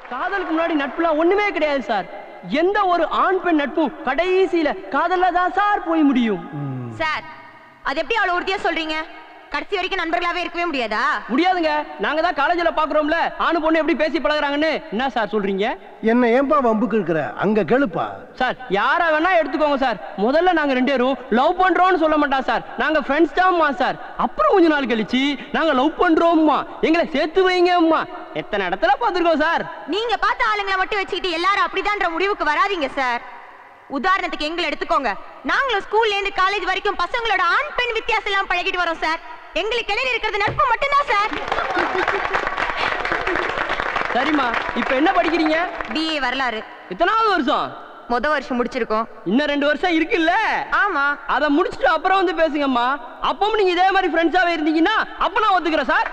காதலுக்கு முன்னாடி நட்புலாம் ஒண்ணுமே கிடையாது சார் எந்த ஒரு ஆண் பெண் நட்பும் கடைசியில காதல்ல தான் சார் போய் முடியும் சார் அது எப்படி அவ்வளவு உறுதியா சொல்றீங்க கடைசி வரைக்கும் நண்பர்களாவே இருக்கவே முடியாதா முடியாதுங்க நாங்க தான் காலேஜ்ல பாக்குறோம்ல ஆணு பொண்ணு எப்படி பேசி பழகுறாங்கன்னு என்ன சார் சொல்றீங்க என்ன ஏன்பா வம்புக்கு இருக்கிற அங்க கேளுப்பா சார் யாரா வேணா எடுத்துக்கோங்க சார் முதல்ல நாங்க ரெண்டு பேரும் லவ் பண்றோம்னு சொல்ல மாட்டா சார் நாங்க ஃப்ரெண்ட்ஸ் தான்மா சார் அப்புறம் கொஞ்ச நாள் கழிச்சு நாங்க லவ் பண்றோம்மா எங்களை சேர்த்து வைங்கம்மா எத்தனை இடத்துல பார்த்துருக்கோம் சார் நீங்க பார்த்த ஆளுங்களை மட்டும் வச்சுக்கிட்டு எல்லாரும் அப்படிதான்ற முடிவுக்கு வராதீங்க சார் உதாரணத்துக்கு எங்களை எடுத்துக்கோங்க நாங்களும் ஸ்கூல்ல இருந்து காலேஜ் வரைக்கும் பசங்களோட ஆண் பெண் வித்தியாசம் எல்லாம் பழகிட்டு வரோம் சார் எங்களுக்கு இடையில இருக்கிறது நட்பு மட்டும்தான் சார் சரிம்மா இப்ப என்ன படிக்கிறீங்க பிஏ வரலாறு எத்தனாவது வருஷம் முத வருஷம் முடிச்சிருக்கோம் இன்னும் ரெண்டு வருஷம் இருக்குல்ல ஆமா அதை முடிச்சுட்டு அப்புறம் வந்து பேசுங்கம்மா அப்பவும் நீங்க இதே மாதிரி ஃப்ரெண்ட்ஸாவே இருந்தீங்கன்னா அப்ப நான் ஒத்துக்கிறேன் சார்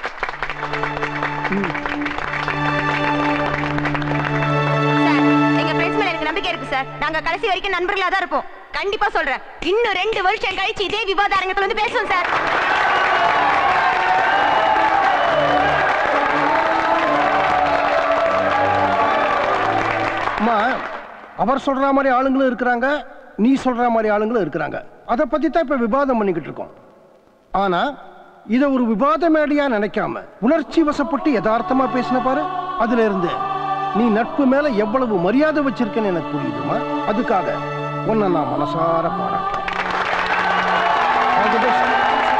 சார் எங்க ஃப்ரெண்ட்ஸ் மேல எனக்கு நம்பிக்கை இருக்கு சார் நாங்க கடைசி வரைக்கும் நண்பர்களா தான் இருப்போம் கண்டிப்பா சொல்றேன் இன்னும் ரெண்டு வருஷம் கழிச்சு இதே விவாத அரங்கத்துல வந்து பேசுவோம் சார் அம்மா அவர் சொல்ற மாதிரி ஆளுங்களும் இருக்கிறாங்க நீ சொல்ற மாதிரி ஆளுங்களும் இருக்கிறாங்க அதை பத்தி தான் இப்ப விவாதம் பண்ணிக்கிட்டு இருக்கோம் ஆனா இதை ஒரு விவாத மேடையா நினைக்காம உணர்ச்சி வசப்பட்டு யதார்த்தமா பேசின பாரு அதுல இருந்து நீ நட்பு மேல எவ்வளவு மரியாதை வச்சிருக்கேன்னு எனக்கு புரியுதுமா அதுக்காக உன்னை நான் மனசார பாராட்டுறேன் All the best.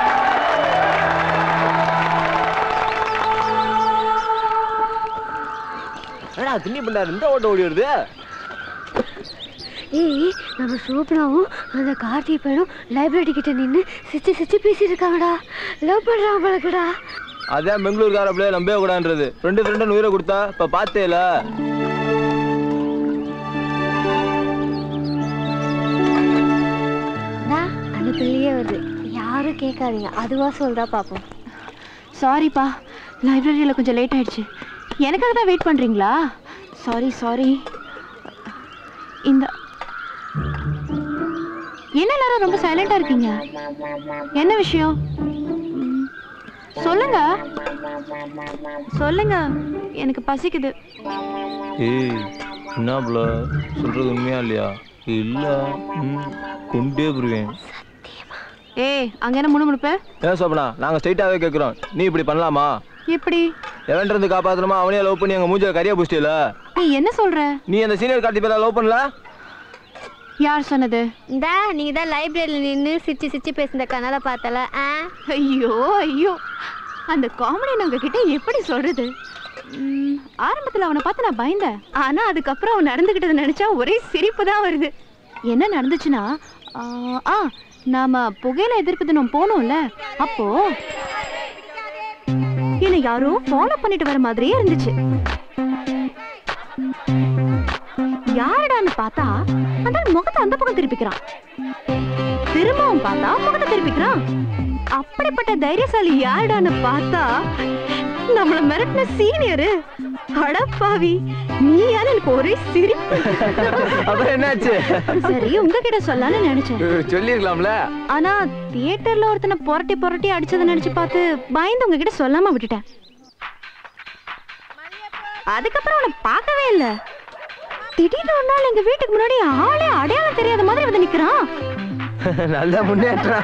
என்னடா திண்ணி பண்ணாரு இந்த ஓட்ட ஓடி வருது ஏய் நம்ம சூப்பராவும் அந்த கார்த்தி பையனும் லைப்ரரி கிட்ட நின்று சிச்சு சிச்சு பேசிட்டு இருக்காங்கடா லவ் பண்றாங்க பழக்கடா அதான் பெங்களூர்கார பிள்ளைய நம்பவே கூடாதுன்றது ஃப்ரெண்டு ஃப்ரெண்டு உயிரை கொடுத்தா இப்ப பார்த்தேல அந்த பிள்ளையே வருது யாரும் கேட்காதீங்க அதுவா சொல்றா பாப்போம் சாரிப்பா லைப்ரரியில் கொஞ்சம் லேட் ஆயிடுச்சு எனக்காக தான் வெயிட் பண்ணுறீங்களா சாரி சாரி இந்த என்ன எல்லாரும் ரொம்ப சைலண்டாக இருக்கீங்க என்ன விஷயம் ம், சொல்லுங்க சொல்லுங்க எனக்கு பசிக்குது ஏய் என்ன புள்ள சொல்றது உண்மையா இல்லையா இல்ல ம், கொண்டே புரிவேன் ஏய் அங்க என்ன முணுமுணுப்ப ஏன் சோபனா நாங்க ஸ்ட்ரைட்டாவே கேக்குறோம் நீ இப்படி பண்ணலாமா எப்படி எவன்ட்டு இருந்து காப்பாத்தணுமா அவனே லவ் பண்ணி எங்க மூஞ்சில கரியா புஷ்டில நீ என்ன சொல்ற நீ அந்த சீனியர் கார்த்தி பேர லவ் பண்ணல யார் சொன்னது இந்த நீங்க தான் லைப்ரரியில் நின்று சிரிச்சு சிரிச்சு பேசுன கனால பார்த்தல ஆ ஐயோ ஐயோ அந்த காமெடி நான் உங்ககிட்ட எப்படி சொல்றது ம், ஆரம்பத்துல அவனை பார்த்து நான் பயந்தேன் ஆனா அதுக்கப்புறம் அவன் நடந்துகிட்டதை நினைச்சா ஒரே சிரிப்பு தான் வருது என்ன நடந்துச்சுன்னா ஆ, ஆ நாம புகையில எதிர்ப்பு தினம் போனோம்ல அப்போ என்னை யாரோ ஃபாலோ பண்ணிட்டு வர மாதிரியே இருந்துச்சு யாருடான்னு பார்த்தா அந்த ஆள் முகத்தை அந்த பக்கம் திருப்பிக்கிறான் திரும்பவும் பார்த்தா முகத்தை திருப்பிக்கிறான் அப்படிப்பட்ட தைரியசாலி யாருடான்னு பார்த்தா நம்மள மிரட்டின சீனியரு அடப்பாவி நீ யாரு எனக்கு ஒரே சிரிப்பு அப்புறம் என்னாச்சு சரி உங்ககிட்ட சொல்லலாம்னு நினைச்சேன் சொல்லிருக்கலாம்ல ஆனா தியேட்டர்ல ஒருத்தனை புரட்டி புரட்டி அடிச்சதை நினைச்சு பார்த்து பயந்து உங்ககிட்ட சொல்லாம விட்டுட்டேன் அதுக்கப்புறம் அவனை பார்க்கவே இல்ல திடீர்னு ஒரு நாள் எங்க வீட்டுக்கு முன்னாடி ஆளே அடையாளம் தெரியாத மாதிரி வந்து நிக்கிறான் நல்ல முன்னேற்றம்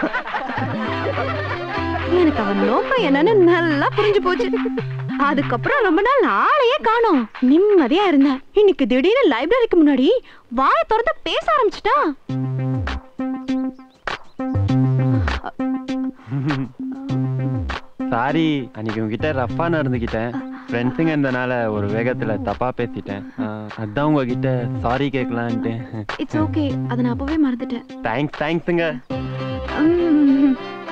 எனக்கு அவன் நோக்கம் என்னன்னு நல்லா புரிஞ்சு போச்சு அதுக்கப்புறம் ரொம்ப நாள் ஆளையே காணோம் நிம்மதியா இருந்தேன் இன்னைக்கு திடீர்னு லைப்ரரிக்கு முன்னாடி வாயை திறந்து பேச ஆரம்பிச்சிட்டான் சாரி அன்னைக்கு உங்ககிட்ட ரஃபா நடந்துக்கிட்டேன் ஃப்ரெண்ட்ஸுங்க இருந்தனால ஒரு வேகத்துல தப்பா பேசிட்டேன் ஆ, அதான் உங்ககிட்ட சாரி கேட்கலான்ட்டு இட்ஸ் ஓகே அதை நான் அப்பவே மறந்துட்டேன் தேங்க்ஸ் தேங்க்ஸுங்க உம்.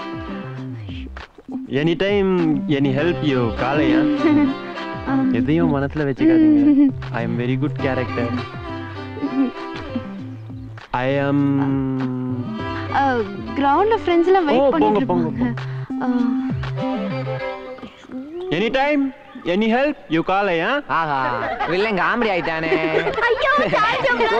Any time any help you காலையா ஆம். எதையும் மனசுல வச்சுக்காதீங்க I am very good character I am கிரவுண்ட்ல ஃப்ரெண்ட்ஸ் எல்லாம் ஓ, வெயிட் போங்க, பண்ணிட்டு போங்க, இருப்பாங்க ஆ, any time any help you காலையா ஆஹா வில்லன் காமெடி ஆயிட்டானே ஐயோ சாரி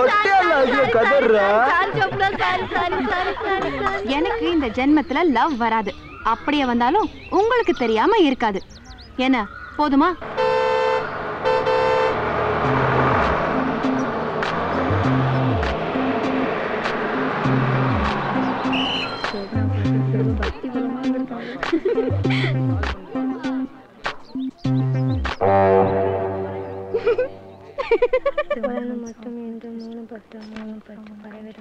எனக்கு இந்த ஜென்மத்துல லவ் வராது அப்படியே வந்தாலும் உங்களுக்கு தெரியாம இருக்காது என்ன போதுமா மொத்தம் என்று மூணு பத்து மூணு பத்து பரவிட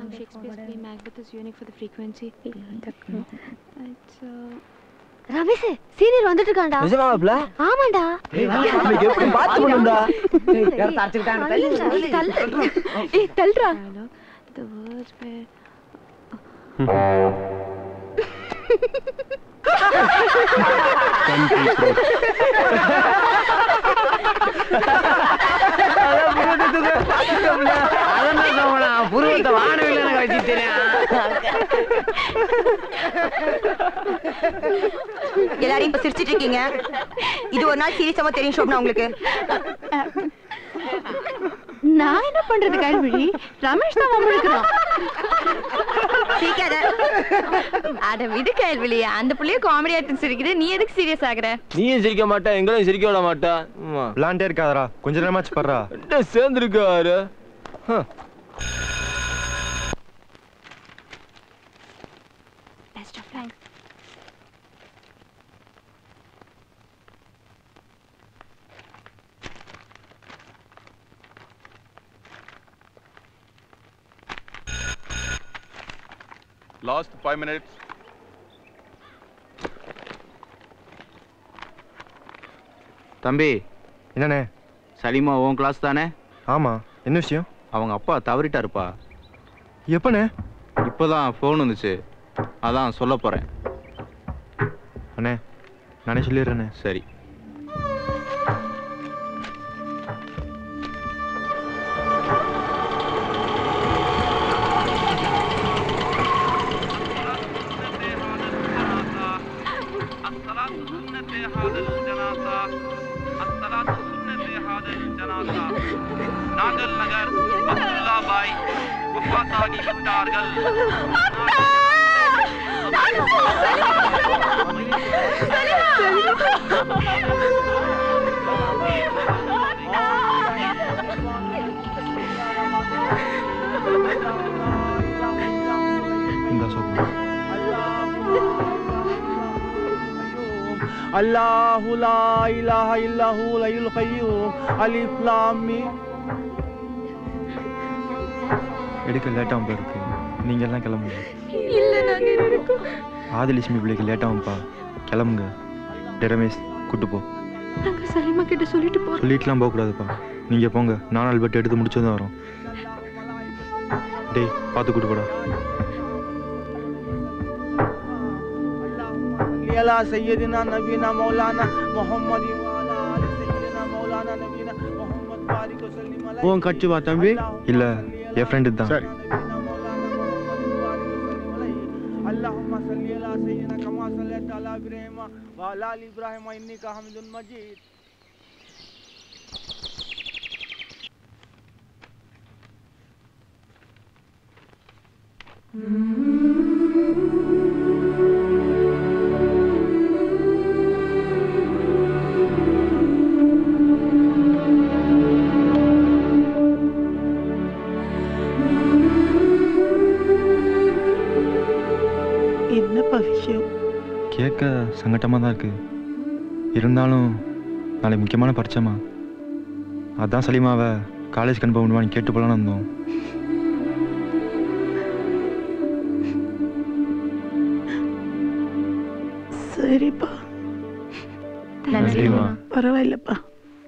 ரமேஷ் சீனியர் வந்துட்டு இருக்கான்டா நிஜமாப்ல ஆமாண்டா இன்னைக்கு எப்படி பார்த்து பண்ணுடா ஏய் தள்ளுறா அதான் புருவத்தை வானவில்லை எனக்கு வச்சுட்டேன் எல்லாரையும் இப்ப சிரிச்சிட்டு இருக்கீங்க இது ஒரு நாள் சீரியஸாவா தெரியும் ஷோப்னா உங்களுக்கு நான் என்ன பண்றது கேள்வி ரமேஷ் தான் வம்பிழுக்கிறான் சிரிக்காத அட விடு கேள்வி அந்த புள்ளைய காமெடி ஆக்டிங் சிரிக்குது நீ எதுக்கு சீரியஸ் ஆகுற நீயும் சிரிக்க மாட்டேன் எங்களையும் சிரிக்க விட மாட்டேன் ஆமா விளாண்டே இருக்காதடா கொஞ்ச நேரமாச்சு படுறா என்ன சேர்ந்துருக்காரு Last five minutes. தம்பி என்னண்ணே சலீமா உன் கிளாஸ் தானே ஆமா என்ன விஷயம் அவங்க அப்பா தவறிட்டாருப்பா எப்பண்ணே இப்போதான் ஃபோன் வந்துச்சு அதான் சொல்ல போறேன் அண்ணே நானே சொல்லிடுறேண்ணே சரி நாகல் நகர் அப்துல்லா பாய் வஃபாத்தாகி விட்டார்கள் இந்த சொல்லு அல்லாஹு லா இலாஹ இல்லஹு லயுல் கய்யூம் அலிஃப் லாம் மீம் எடுக்க லேட்டாகும் இருக்கு நீங்க எல்லாம் கிளம்புங்க இல்ல நாங்க இருக்கோம் ஆதிலட்சுமி பிள்ளைக்கு லேட்டாகும்ப்பா கிளம்புங்க டே ரமேஷ் கூட்டு போ நாங்க சலீமா கிட்ட சொல்லிட்டு போறோம் சொல்லிட்டுலாம் போகக்கூடாதுப்பா நீங்கள் போங்க நான் அல்பர்ட் எடுத்து முடிச்சு தான் வரோம் டேய் பார்த்து கூட்டு போடா على سيدنا نبينا مولانا محمد وعلى آل سيدنا مولانا نبينا محمد بارك وسلم عليه உன் கட்சி வா தம்பி இல்லை என் ஃப்ரெண்டு தான் சரி اللهم صل على سيدنا كما صليت على ابراهيم وعلى ال ابراهيم انك حميد مجيد என்னப்பா விஷயம் கேட்க சங்கட்டமாக தான் இருக்கு இருந்தாலும் நாளைக்கு முக்கியமான பரிச்சைமா அதான் சலீமாவை காலேஜ் அனுப்ப முடியுமான்னு கேட்டு போலான்னு வந்தோம் சரிப்பா நன்றிம்மா பரவாயில்லப்பா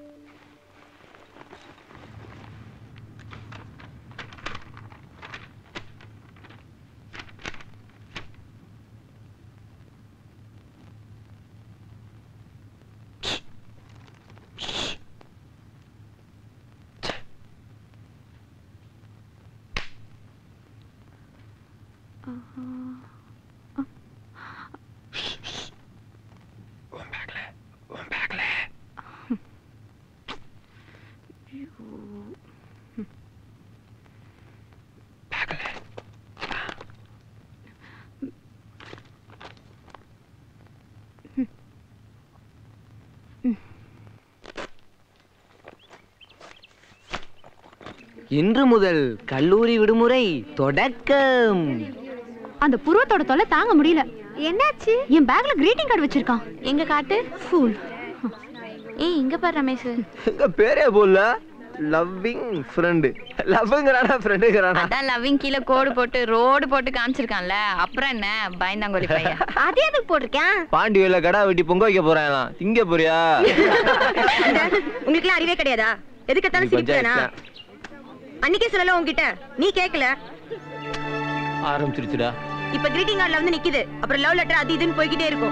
இன்று முதல் கல்லூரி விடுமுறை தொடக்கம் அந்த புருவத்தோட தொல்லை தாங்க முடியல என்னாச்சு என் பேக்ல கிரீட்டிங் கார்டு வச்சிருக்கான் எங்க காட்டு ஃபூல் ஏய் இங்க பாரு ரமேஷ் எங்க பேரே போடல லவ்விங் ஃப்ரெண்டு லவ்ங்கிறானா ஃப்ரெண்டுங்கிறானா அதான் லவ்விங் கீழே கோடு போட்டு ரோடு போட்டு காமிச்சிருக்கான்ல அப்புறம் என்ன பயந்தாங்கோலி பையன் அது எதுக்கு போட்டிருக்கேன் பாண்டி வேலை கடா வெட்டி பொங்க வைக்க போறான் திங்க போறியா உங்களுக்கு அறிவே கிடையாதா எதுக்கு எத்தாலும் சிரிப்பேனா அன்னைக்கே சொல்லல உன்கிட்ட நீ கேக்கல ஆரம்பிச்சிருச்சுடா இப்ப கிரீட்டிங் கார்டுல வந்து நிக்குது அப்புறம் லவ் லெட்டர் அது இதுன்னு போய்கிட்டே இருக்கும்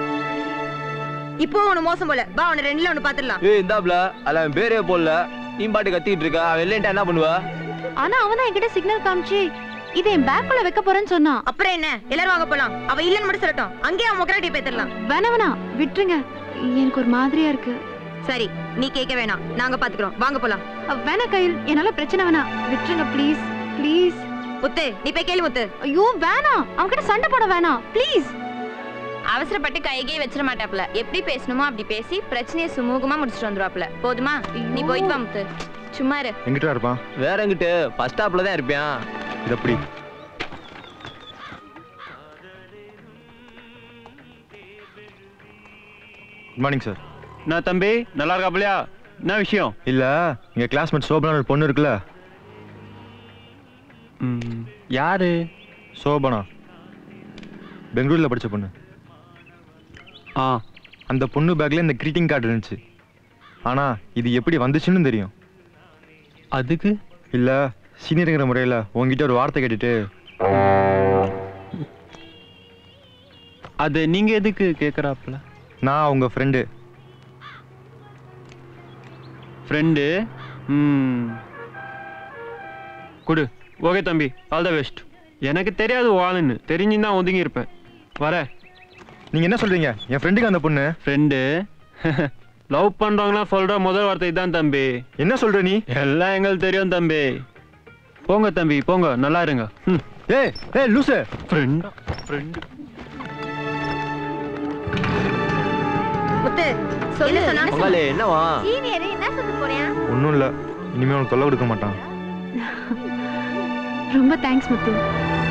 இப்போ ஒண்ணு மோசம் போல பா உன ரெண்டுல ஒண்ணு பாத்துடலாம் ஏய் இந்தாப்ல அதுல அவன் பேரே போடல நீ பாட்டு கத்திட்டு இருக்க அவன் இல்லைன்ட்டா என்ன பண்ணுவா ஆனா அவன் தான் என்கிட்ட சிக்னல் காமிச்சு இதை என் பேக்குள்ள வைக்க போறேன்னு சொன்னான் அப்புறம் என்ன எல்லாரும் வாங்க போலாம் அவ இல்லன்னு மட்டும் சொல்லட்டும் அங்கேயே அவன் முகராட்டி பேத்திடலாம் வேணா வேணா விட்டுருங்க எனக்கு ஒரு மாதிரியா இருக்கு சரி நீ கேட்க வேணாம் நாங்க பாத்துக்கிறோம் வாங்க போலாம் அஹ், வேணா கையில் என்னால பிரச்சனை வேணாம் விட்டுருங்க ப்ளீஸ் ப்ளீஸ் முத்து நீ போய் கேளு முத்து ஐயோ வேணாம் அவன்கிட்ட சண்டை போட வேணாம் ப்ளீஸ் அவசரப்பட்டு கைகே வச்சிட மாட்டாப்ல எப்படி பேசணுமோ அப்படி பேசி பிரச்சனையை சுமூகமா முடிச்சிட்டு வந்துருவாப்ல போதுமா நீ போயிட்டு வா முத்து சும்மா இரு எங்கிட்ட இருப்பான் வேற எங்கிட்டு பஸ் ஸ்டாப்ல தான் இருப்பியான் இது எப்படி குட் மார்னிங் சார் நான் தம்பி நல்லா இருக்காப்லையா என்ன விஷயம் இல்ல எங்க கிளாஸ்மேட் சோபனா ஒரு பொண்ணு இருக்குல்ல யாரு சோபனா பெங்களூர்ல படிச்ச பொண்ணு ஆ அந்த பொண்ணு பேக்ல இந்த கிரீட்டிங் கார்டு இருந்துச்சு ஆனா இது எப்படி வந்துச்சுன்னு தெரியும் அதுக்கு இல்ல சீனியருங்கிற முறையில உங்ககிட்ட ஒரு வார்த்தை கேட்டுட்டு அது நீங்க எதுக்கு கேக்குறாப்ல நான் உங்க ஃப்ரெண்டு ஃப்ரெண்டு ம் கொடு ஓகே தம்பி ஆல் த பெஸ்ட் எனக்கு தெரியாது வாளுன்னு தெரிஞ்சுன்னா ஒதுங்கி இருப்பேன் வர நீங்க என்ன சொல்றீங்க என் ஃப்ரெண்டுக்கு அந்த பொண்ணு ஃப்ரெண்டு லவ் பண்றவங்களாம் சொல்ற முதல் வார்த்தை இதான் தம்பி என்ன சொல்ற நீ எல்லாம் எங்களுக்கு தெரியும் தம்பி போங்க தம்பி போங்க நல்லா இருங்க ம் ஏய் ஏய் லூசு ஃப்ரெண்டா ஃப்ரெண்டு முத்து என்ன சொன்னா மகளே என்னவா சீனியர் என்ன சொல்ல போறேன் ஒன்றும் இல்லை இனிமே உனக்கு தொல்லை கொடுக்க மாட்டான் ரொம்ப தேங்க்ஸ் முத்து